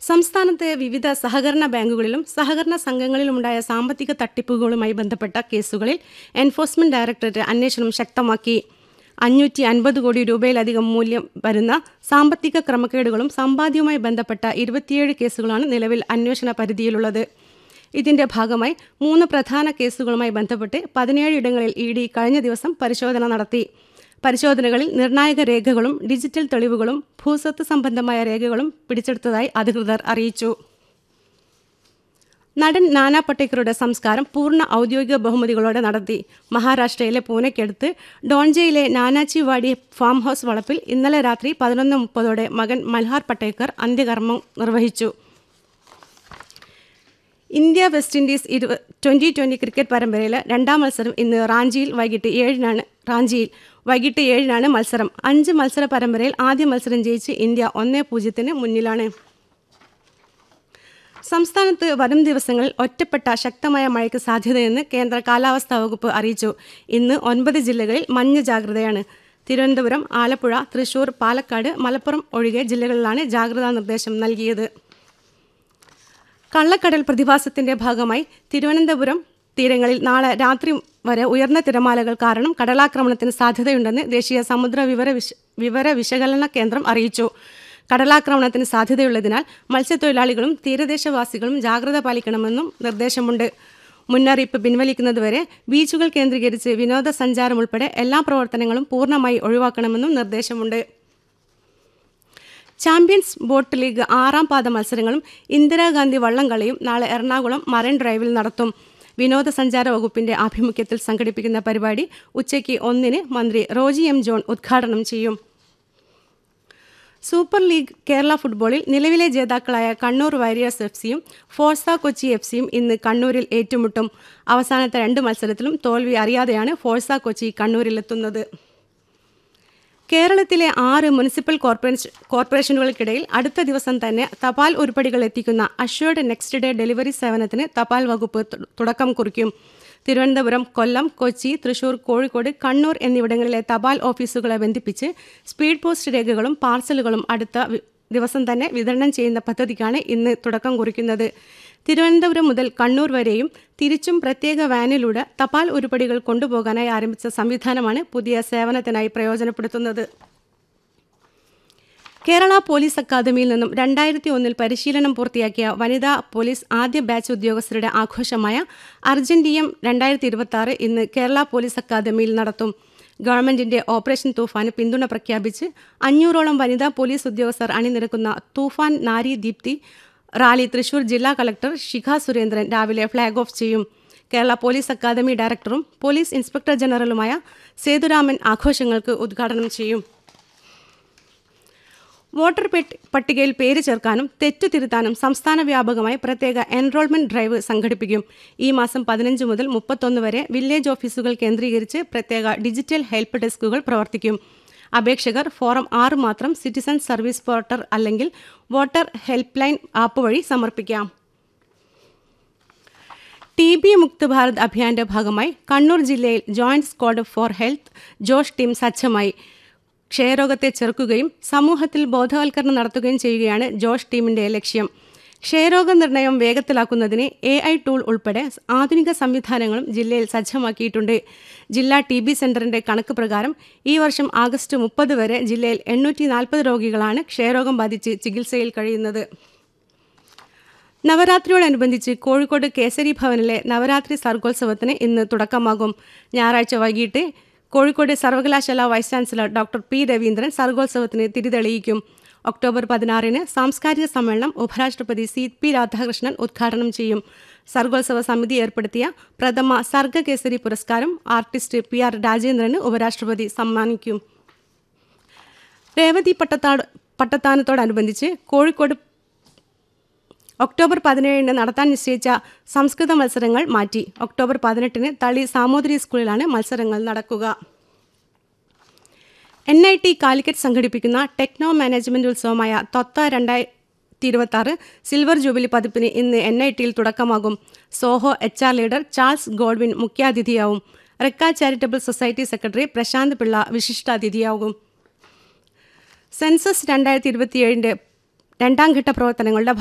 സംസ്ഥാനത്തെ വിവിധ സഹകരണ ബാങ്കുകളിലും സഹകരണ സംഘങ്ങളിലുമുണ്ടായ സാമ്പത്തിക തട്ടിപ്പുകളുമായി ബന്ധപ്പെട്ട കേസുകളിൽ എൻഫോഴ്സ്മെന്റ് ഡയറക്ടറേറ്റ് അന്വേഷണം ശക്തമാക്കി അഞ്ഞൂറ്റി അൻപത് കോടി രൂപയിലധികം മൂല്യം വരുന്ന സാമ്പത്തിക ക്രമക്കേടുകളും സമ്പാദ്യവുമായി ബന്ധപ്പെട്ട ഇരുപത്തിയേഴ് കേസുകളാണ് നിലവിൽ അന്വേഷണ പരിധിയിലുള്ളത് ഇതിന്റെ ഭാഗമായി മൂന്ന് പ്രധാന കേസുകളുമായി ബന്ധപ്പെട്ട് പതിനേഴ് ഇടങ്ങളിൽ ഇ ഡി കഴിഞ്ഞ ദിവസം പരിശോധന നടത്തി പരിശോധനകളിൽ നിർണായക രേഖകളും ഡിജിറ്റൽ തെളിവുകളും ഭൂസ്വത്ത് സംബന്ധമായ രേഖകളും പിടിച്ചെടുത്തതായി അധികൃതർ അറിയിച്ചു നടൻ നാനാ പട്ടേക്കറുടെ സംസ്കാരം പൂർണ്ണ ഔദ്യോഗിക ബഹുമതികളോടെ നടത്തി മഹാരാഷ്ട്രയിലെ പൂനെക്കടുത്ത് ഡോൺജയിലെ നാനാച്ചി വാടി ഫാം ഹൗസ് വളപ്പിൽ ഇന്നലെ രാത്രി പതിനൊന്ന് മുപ്പതോടെ മകൻ മൽഹാർ പട്ടേക്കർ അന്ത്യകർമ്മം നിർവഹിച്ചു ഇന്ത്യ വെസ്റ്റ് ഇൻഡീസ് ഇരുപ ട്വൻ്റി ട്വൻ്റി ക്രിക്കറ്റ് പരമ്പരയിലെ രണ്ടാം മത്സരം ഇന്ന് റാഞ്ചിയിൽ വൈകിട്ട് ഏഴിനാണ് റാഞ്ചിയിൽ വൈകിട്ട് ഏഴിനാണ് മത്സരം അഞ്ച് മത്സര പരമ്പരയിൽ ആദ്യ മത്സരം ജയിച്ച് ഇന്ത്യ ഒന്നേ പൂജ്യത്തിന് മുന്നിലാണ് സംസ്ഥാനത്ത് വരും ദിവസങ്ങളിൽ ഒറ്റപ്പെട്ട ശക്തമായ മഴയ്ക്ക് സാധ്യതയെന്ന് കേന്ദ്ര കാലാവസ്ഥാ വകുപ്പ് അറിയിച്ചു ഇന്ന് ഒൻപത് ജില്ലകളിൽ മഞ്ഞ ജാഗ്രതയാണ് തിരുവനന്തപുരം ആലപ്പുഴ തൃശൂർ പാലക്കാട് മലപ്പുറം ഒഴികെ ജില്ലകളിലാണ് ജാഗ്രതാ നിർദ്ദേശം നൽകിയത് കള്ളക്കടൽ പ്രതിഭാസത്തിന്റെ ഭാഗമായി തിരുവനന്തപുരം തീരങ്ങളിൽ നാളെ രാത്രി വരെ ഉയർന്ന തിരമാലകൾ കാരണം കടലാക്രമണത്തിന് സാധ്യതയുണ്ടെന്ന് ദേശീയ സമുദ്ര വിവര വിശ വിവര വിശകലന കേന്ദ്രം അറിയിച്ചു കടലാക്രമണത്തിന് സാധ്യതയുള്ളതിനാൽ മത്സ്യത്തൊഴിലാളികളും തീരദേശവാസികളും ജാഗ്രത പാലിക്കണമെന്നും നിർദ്ദേശമുണ്ട് മുന്നറിയിപ്പ് പിൻവലിക്കുന്നതുവരെ ബീച്ചുകൾ കേന്ദ്രീകരിച്ച് വിനോദസഞ്ചാരം ഉൾപ്പെടെ എല്ലാ പ്രവർത്തനങ്ങളും പൂർണ്ണമായി ഒഴിവാക്കണമെന്നും നിർദ്ദേശമുണ്ട് ചാമ്പ്യൻസ് ബോട്ട് ലീഗ് ആറാം പാദ മത്സരങ്ങളും ഇന്ദിരാഗാന്ധി വള്ളംകളിയും നാളെ എറണാകുളം മറൈൻ ഡ്രൈവിൽ നടത്തും വിനോദസഞ്ചാര വകുപ്പിന്റെ ആഭിമുഖ്യത്തിൽ സംഘടിപ്പിക്കുന്ന പരിപാടി ഉച്ചയ്ക്ക് ഒന്നിന് മന്ത്രി റോജി എം ജോൺ ഉദ്ഘാടനം ചെയ്യും സൂപ്പർ ലീഗ് കേരള ഫുട്ബോളിൽ നിലവിലെ ജേതാക്കളായ കണ്ണൂർ വാരിയേഴ്സ് എഫ് സിയും ഫോർസ കൊച്ചി എഫ് സിയും ഇന്ന് കണ്ണൂരിൽ ഏറ്റുമുട്ടും അവസാനത്തെ രണ്ട് മത്സരത്തിലും തോൽവി അറിയാതെയാണ് ഫോർസ കൊച്ചി കണ്ണൂരിലെത്തുന്നത് കേരളത്തിലെ ആറ് മുനിസിപ്പൽ കോർപ്പറേഷൻ കോർപ്പറേഷനുകൾക്കിടയിൽ അടുത്ത ദിവസം തന്നെ തപാൽ ഉരുപ്പടികൾ എത്തിക്കുന്ന അഷ്വേർഡ് നെക്സ്റ്റ് ഡേ ഡെലിവറി സേവനത്തിന് തപാൽ വകുപ്പ് തുടക്കം കുറിക്കും തിരുവനന്തപുരം കൊല്ലം കൊച്ചി തൃശൂർ കോഴിക്കോട് കണ്ണൂർ എന്നിവിടങ്ങളിലെ തപാൽ ഓഫീസുകളെ ബന്ധിപ്പിച്ച് സ്പീഡ് പോസ്റ്റ് രേഖകളും പാർസലുകളും അടുത്ത ദിവസം തന്നെ വിതരണം ചെയ്യുന്ന പദ്ധതിക്കാണ് ഇന്ന് തുടക്കം കുറിക്കുന്നത് തിരുവനന്തപുരം മുതൽ കണ്ണൂർ വരെയും തിരിച്ചും പ്രത്യേക വാനിലൂടെ തപാൽ ഉരുപ്പടികൾ കൊണ്ടുപോകാനായി ആരംഭിച്ച സംവിധാനമാണ് പുതിയ സേവനത്തിനായി പ്രയോജനപ്പെടുത്തുന്നത് കേരള പോലീസ് അക്കാദമിയിൽ നിന്നും രണ്ടായിരത്തി ഒന്നിൽ പരിശീലനം പൂർത്തിയാക്കിയ വനിതാ പോലീസ് ആദ്യ ബാച്ച് ഉദ്യോഗസ്ഥരുടെ ആഘോഷമായ അർജന്റീയം രണ്ടായിരത്തി ഇരുപത്തി ആറ് ഇന്ന് കേരള പോലീസ് അക്കാദമിയിൽ നടത്തും ഗവൺമെന്റിന്റെ ഓപ്പറേഷൻ തൂഫാന് പിന്തുണ പ്രഖ്യാപിച്ച് അഞ്ഞൂറോളം വനിതാ പോലീസ് ഉദ്യോഗസ്ഥർ അണിനിരക്കുന്ന തൂഫാൻ നാരി ദീപ്തി റാലി തൃശൂർ ജില്ലാ കളക്ടർ ശിഖ സുരേന്ദ്രൻ രാവിലെ ഫ്ളാഗ് ഓഫ് ചെയ്യും കേരള പോലീസ് അക്കാദമി ഡയറക്ടറും പോലീസ് ഇൻസ്പെക്ടർ ജനറലുമായ സേതുരാമൻ ആഘോഷങ്ങൾക്ക് ഉദ്ഘാടനം ചെയ്യും വോട്ടർ പട്ടികയിൽ പേര് ചേർക്കാനും തെറ്റു തിരുത്താനും സംസ്ഥാന വ്യാപകമായി പ്രത്യേക എൻറോൾമെന്റ് ഡ്രൈവ് സംഘടിപ്പിക്കും ഈ മാസം പതിനഞ്ച് മുതൽ മുപ്പത്തൊന്ന് വരെ വില്ലേജ് ഓഫീസുകൾ കേന്ദ്രീകരിച്ച് പ്രത്യേക ഡിജിറ്റൽ ഹെൽപ്പ് ഡെസ്കുകൾ പ്രവർത്തിക്കും അപേക്ഷകർ ഫോറം ആറ് മാത്രം സിറ്റിസൺ സർവീസ് പോർട്ടൽ അല്ലെങ്കിൽ വോട്ടർ ഹെൽപ്പ് ലൈൻ ആപ്പ് വഴി സമർപ്പിക്കാം ടി ബി മുക്ത് ഭാരത് അഭിയാന്റെ ഭാഗമായി കണ്ണൂർ ജില്ലയിൽ joint squad for health Josh team സജ്ജമായി ക്ഷയരോഗത്തെ ചെറുക്കുകയും സമൂഹത്തിൽ ബോധവൽക്കരണം നടത്തുകയും ചെയ്യുകയാണ് ജോഷ് ടീമിന്റെ ലക്ഷ്യം ക്ഷയരോഗ നിർണയം വേഗത്തിലാക്കുന്നതിന് എ ഐ ടൂൾ ഉൾപ്പെടെ ആധുനിക സംവിധാനങ്ങളും ജില്ലയിൽ സജ്ജമാക്കിയിട്ടുണ്ട് ജില്ലാ ടി ബി സെന്ററിന്റെ കണക്ക് പ്രകാരം ഈ വർഷം ആഗസ്റ്റ് മുപ്പത് വരെ ജില്ലയിൽ എണ്ണൂറ്റി നാൽപ്പത് രോഗികളാണ് ക്ഷയരോഗം ബാധിച്ച് ചികിത്സയിൽ കഴിയുന്നത് നവരാത്രിയോടനുബന്ധിച്ച് കോഴിക്കോട് കേസരി ഭവനിലെ നവരാത്രി സർഗോത്സവത്തിന് ഇന്ന് തുടക്കമാകും ഞായറാഴ്ച വൈകിട്ട് കോഴിക്കോട് സർവകലാശാല vice chancellor doctor P Raveendran സർഗോത്സവത്തിന് തിരിതെളിയിക്കും ഒക്ടോബർ പതിനാറിന് സാംസ്കാരിക സമ്മേളനം ഉപരാഷ്ട്രപതി സി പി രാധാകൃഷ്ണൻ ഉദ്ഘാടനം ചെയ്യും സർഗോത്സവ സമിതി ഏർപ്പെടുത്തിയ പ്രഥമ സർഗകേസരി പുരസ്കാരം ആർട്ടിസ്റ്റ് പി ആർ രാജേന്ദ്രന് ഉപരാഷ്ട്രപതി സമ്മാനിക്കും രേവതി പട്ടത്താട് പട്ടത്താനത്തോടനുബന്ധിച്ച് കോഴിക്കോട് ഒക്ടോബർ പതിനേഴിന് നടത്താൻ നിശ്ചയിച്ച സംസ്കൃത മത്സരങ്ങൾ മാറ്റി ഒക്ടോബർ പതിനെട്ടിന് തളി സാമൂതിരി സ്കൂളിലാണ് മത്സരങ്ങൾ നടക്കുക എൻ ഐ ടി കാലിക്കറ്റ് സംഘടിപ്പിക്കുന്ന ടെക്നോ മാനേജ്മെന്റ് ഉത്സവമായ തൊത്ത രണ്ടായിരത്തി ഇരുപത്തി ആറ് സിൽവർ ജൂബിലി പതിപ്പിന് ഇന്ന് എൻ ഐ ടിയിൽ തുടക്കമാകും Zoho H R leader Charles Godwin മുഖ്യാതിഥിയാവും റെക്ക charitable society secretary Prashanth Pillai വിശിഷ്ടാതിഥിയാകും സെൻസസ് രണ്ടായിരത്തി ഇരുപത്തിയേഴിൻ്റെ രണ്ടാം ഘട്ട പ്രവർത്തനങ്ങളുടെ